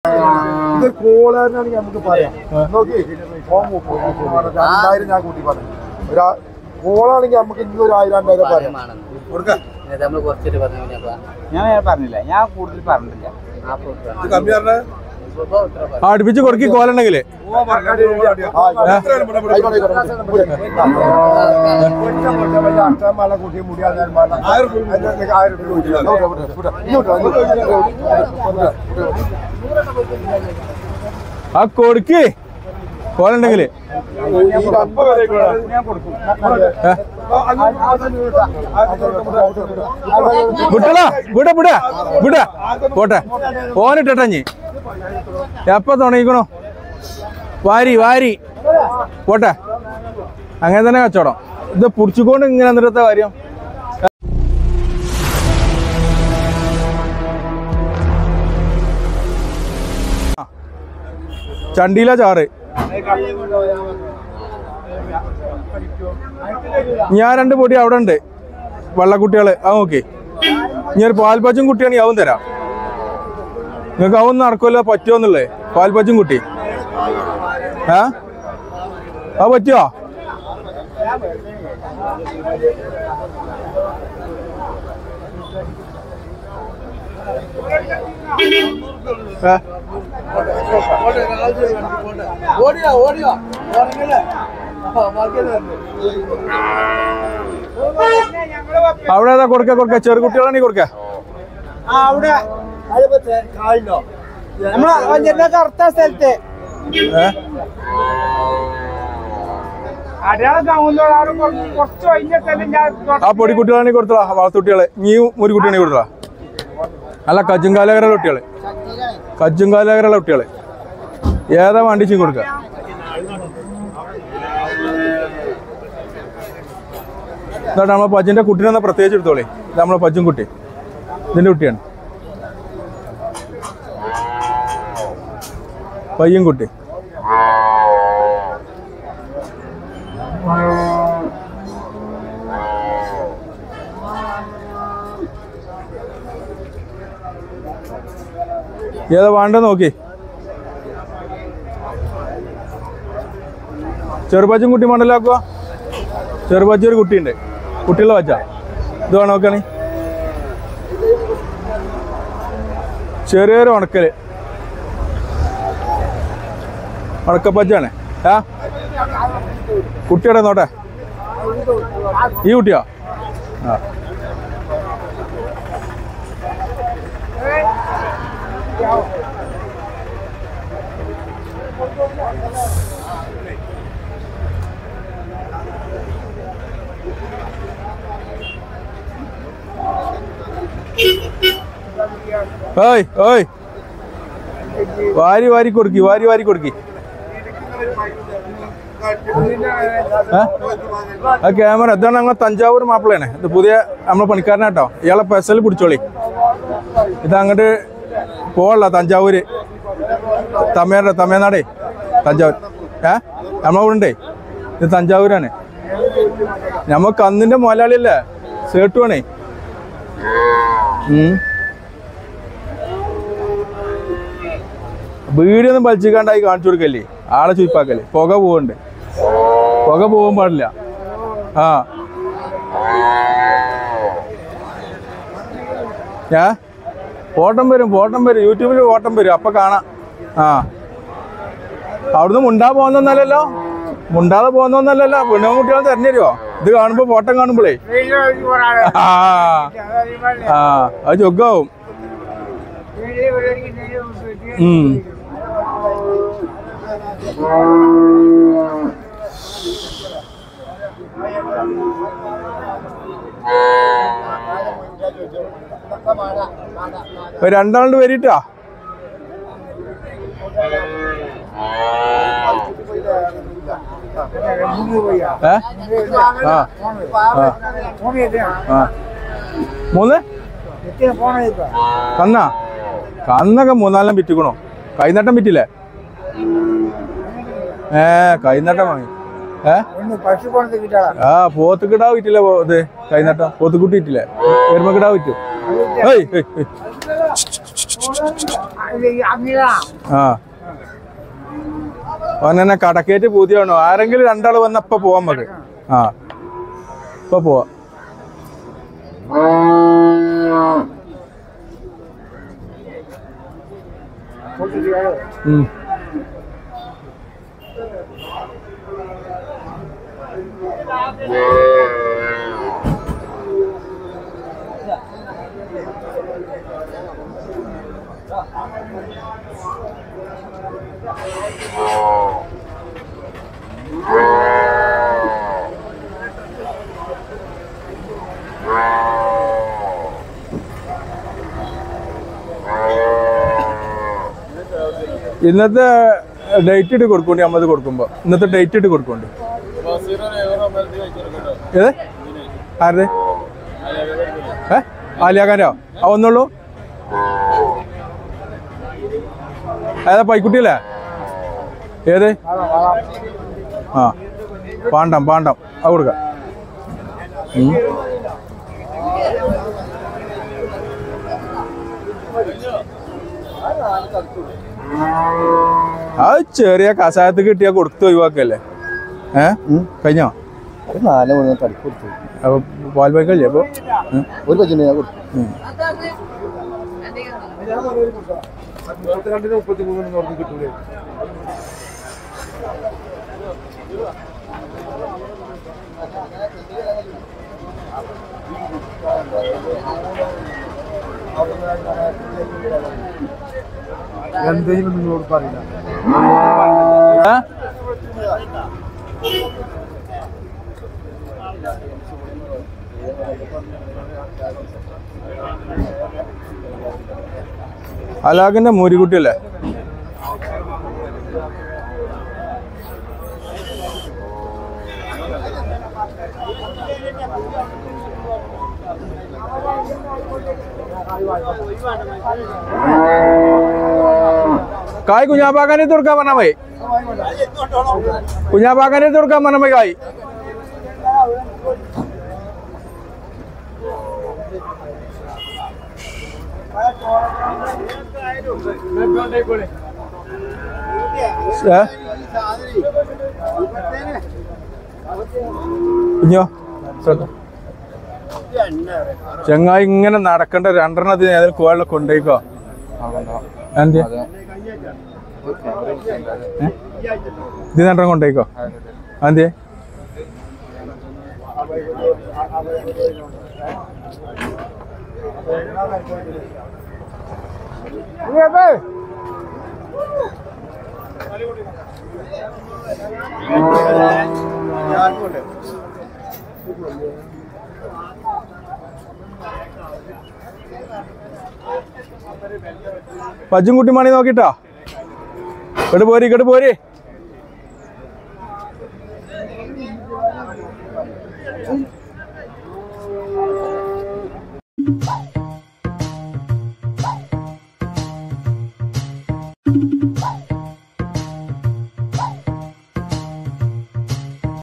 ഇത് കോളാണെങ്കിൽ നമുക്ക് പറയാം നോക്കി ഫോം രണ്ടായിരം ഞാൻ കൂട്ടി പറഞ്ഞു ഒരു കോളാണെങ്കിൽ നമുക്ക് ഇന്ന് ഒരു ആയിരം രണ്ടായിരം പറയാം കൊടുക്കാം നമ്മൾ കുറച്ചിട്ട് പറഞ്ഞു ഞാൻ പറഞ്ഞില്ല ഞാൻ കൂടുതൽ പറഞ്ഞില്ല ഇത് കമ്മി പറഞ്ഞ ആ അടുപ്പിച്ച് കൊടുക്കി കോലുണ്ടെങ്കിൽ കൂട്ടി മുടിയാതെ ആയിരം ആ കൊടുക്കി കോലുണ്ടെങ്കിൽ വിട്ടടാ വിട വിട വിട പോട്ടെ ഓനിട്ടഞ്ഞി എപ്പ തുടങ്ങിക്കണോ വാരി വാരി പോട്ടെ അങ്ങനെ തന്നെ കച്ചവടം ഇത് പുടിച്ചുകൊണ്ട് ഇങ്ങനെ എന്നിട്ടത്തെ കാര്യം ആ. ചണ്ടിയില ചാറ് ഞാൻ രണ്ട് പൊടി അവിടെ ഉണ്ട് വെള്ളക്കുട്ടികള് അത് നോക്കി ഇനി ഒരു പാൽപ്പച്ചും കുട്ടിയാണെങ്കിൽ അവൻ തരാം നിങ്ങൾക്ക് അവൻ നടക്കുമല്ലോ പറ്റുമോന്നുള്ളേ പാൽപ്പച്ചും കുട്ടി ഏ അത് പറ്റുമോ ഏ? ഓടിയോ ഓടിയോ അവിടെ ഏതാ കൊടുക്ക കൊടുക്ക ചെറുകുട്ടികളാണെങ്കിൽ കൊടുക്ക അവിടെ നമ്മളെ വഞ്ചിന്റെ കറുത്ത സ്ഥലത്ത് ഏ അടയാളം താങ്ങുന്നോളാണ് കുറച്ച് കഴിഞ്ഞ സ്ഥലം ഞാൻ ആ പൊടി കുട്ടികളാണെങ്കിൽ കൊടുത്തടാ വളർത്തുകുട്ടികളെ നീയും ഒരു കുട്ടിയാണെങ്കിൽ കൊടുത്തടാ അല്ല കജ്ജുംകാലകരയുള്ള കുട്ടികള് കജ്ജുംകാലകരയുള്ള കുട്ടികള് ഏതാ വണ്ടിച്ചും കൊടുക്ക ഇതാ നമ്മളെ പജ്ജിന്റെ കുട്ടീനെ ഒന്ന് പ്രത്യേകിച്ച് എടുത്തോളേ ഇത് നമ്മളെ പജ്ജും കുട്ടി ഇതിന്റെ കുട്ടിയാണ് പയ്യൻ കുട്ടി ഏതാ വേണ്ടത് നോക്കി ചെറുപച്ചും കുട്ടി മണ്ടലാക്കുക ചെറുപച്ച ഒരു കുട്ടിയുണ്ട് കുട്ടികളെ വച്ച ഇത് വേണം നോക്കണേ ചെറിയൊരു ഉണക്കല് ഉണക്കപ്പച്ചാണ് ആ കുട്ടിയുടെ നോട്ടെ ഈ കുട്ടിയോ ആ ഓയ് ഓയ് വാരി വാരി കൊടുക്കി വാരി വാരി കൊടുക്കി ഏ? ആ ക്യാമറ ഇതാണ് നമ്മളെ തഞ്ചാവൂർ മാപ്പിളയാണ് ഇത് പുതിയ നമ്മളെ പണിക്കാരനാട്ടോ ഇയാളെ പെസൽ പിടിച്ചോളി ഇത് അങ്ങോട്ട് പോവല്ല തഞ്ചാവൂര് തമിഴ്നാട് തമിഴ്നാടേ തഞ്ചാവൂർ ഏ നമ്മളെ കൂടെ ഉണ്ടേ ഇത് തഞ്ചാവൂരാണ് നമ്മ കന്നിന്റെ മുതലാളിയല്ലേ സേട്ടുവാണേ ഉം വീഡിയോ ഒന്നും വലിച്ചിക്കാണ്ടായി കാണിച്ചു കൊടുക്കല്ലേ ആളെ ചുയിപ്പാക്കല്ലേ പുക പോവുണ്ട് പുക പോകാൻ പാടില്ല ആ ഞാ ഫോട്ടം വരും ഫോട്ടം വരും യൂട്യൂബിൽ ഫോട്ടം വരും അപ്പൊ കാണാം ആ അവിടുന്ന് മുണ്ടാ പോകുന്നൊന്നല്ലല്ലോ മുണ്ടാതെ പോകുന്നൊന്നല്ലല്ലോ പെണ്ണുകുട്ടികളെ തെരഞ്ഞുതരുമോ ഇത് കാണുമ്പോ ഫോട്ടം കാണുമ്പോഴേ ആ ആ അത് ചൊക്കാവും ഉം ഒരു രണ്ടാളുണ്ട് വരിട്ടാ ഏ ആ ആ ആ മൂന്ന് കന്നാ കന്നൊക്കെ മൂന്നാലെണ്ണം വിറ്റിക്കണോ കൈനട്ടം വിറ്റില്ലേ ഏ കൈനട്ടം വാങ്ങി ഏ ആ പോത്ത് കിടാവ് വിറ്റില്ലേ പോ- ഇത് കൈനട്ടം പോത്തുകുട്ടി വിറ്റില്ലേ എരുമ കിടാവ് വിറ്റു ഏയ് ഏയ്, ഏയ്. അമിത ആ ഓനെന്നെ കടക്കേറ്റ് പൂതിയാണോ ആരെങ്കിലും രണ്ടാൾ വന്നപ്പോ പോവാൻ നമുക്ക് ആ ഇപ്പൊ പോവാ ഉം. ഇന്നത്തെ ഡേറ്റ് ഇട്ട് കൊടുക്കണ്ടി അമ്മത് കൊടുക്കുമ്പോ ഇന്നത്തെ ഡേറ്റ് ഇട്ട് കൊടുക്കണ്ടി ഏത് ആരുടെ ഏ ആലിയാക്കാരോ ആ ഒന്നുള്ളൂ ഏതാ പൈക്കുട്ടിയല്ലേ ഏത് ആ പാണ്ഡം പാണ്ഡം അത് കൊടുക്കാം ഉം. അത് ചെറിയ കഷായത്ത് കിട്ടിയാ കൊടുത്തു ഒഴിവാക്കല്ലേ ഏ കഴിഞ്ഞോ ഒരു നാല് മൂന്ന് തടിക്ക് കൊടുത്തു അപ്പൊ പാൽ പാക്കല്ലേ അപ്പൊ ഉം. ഒരു പച്ചിന് ഞാൻ കൊടുത്തു ഉം. മുപ്പത്തിരണ്ടിന് മുപ്പത്തി മൂന്നിന് നോക്കി കിട്ടൂലേ എന്തെങ്കിലും നിങ്ങളോട് പറയില്ല ഏ? അലാഖിന്റെ മൂരിക്കുട്ടിയല്ലേ കായ് കുഞ്ഞാപ്പാക്കാനെ തുറക്കാൻ പറഞ്ഞ മതി കുഞ്ഞാപ്പാക്കാനെ തുറക്കാൻ പറഞ്ഞ മതി കായ് ഏ? കുഞ്ഞോ ശ്രദ്ധ. ചെങ്ങായി ഇങ്ങനെ നടക്കേണ്ട രണ്ടെണ്ണത്തിന് ഏതെങ്കിലും കോഴിലെ കൊണ്ടേക്കോ എന്ത് ഇത് രണ്ടെണ്ണം കൊണ്ടേക്കോ എന്ത് പജ്ജും കുട്ടി മണി നോക്കിട്ടോ ഇങ്ങോട്ട് പോരി ഇങ്ങോട്ട് പോരി